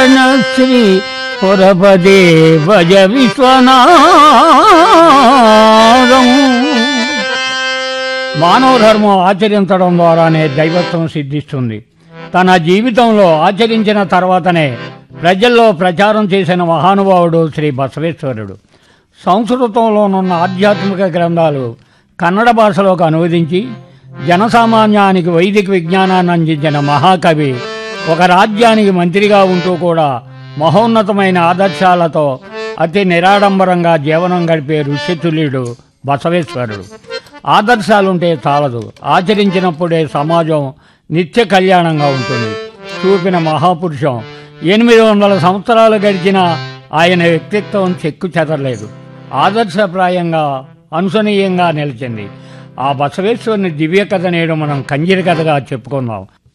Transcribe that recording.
శరణ శ్రీ పురపదే భజ విశ్వనాథం మానవ ధర్మం ఆచరించడం ద్వారానే దైవత్వం సిద్ధిస్తుంది తన జీవితంలో ఆచరించిన తర్వాతనే ప్రజల్లో ప్రచారం చేసిన మహానుభావుడు శ్రీ బసవేశ్వరుడు సంస్కృతంలోనున్న ఆధ్యాత్మిక గ్రంథాలు కన్నడ భాషలోకి అనువదించి జనసామాన్యానికి వైదిక విజ్ఞానాన్ని అందించిన మహాకవి ఒక రాజ్యానికి మంత్రిగా ఉంటూ కూడా మహోన్నతమైన ఆదర్శాలతో అతి నిరాడంబరంగా జీవనం గడిపే ఋషితుల్యుడు బసవేశ్వరుడు ఆదర్శాలుంటే చాలదు ఆచరించినప్పుడే సమాజం నిత్య కళ్యాణంగా ఉంటుంది చూపిన మహాపురుషం ఎనిమిది వందల సంవత్సరాలు గడిచిన ఆయన వ్యక్తిత్వం చెక్కు చెదరలేదు ఆదర్శప్రాయంగా అనుసనీయంగా నిలిచింది ఆ బసవేశ్వరుని దివ్య కథ నేడు మనం కంజిరి కథగా చెప్పుకుందాం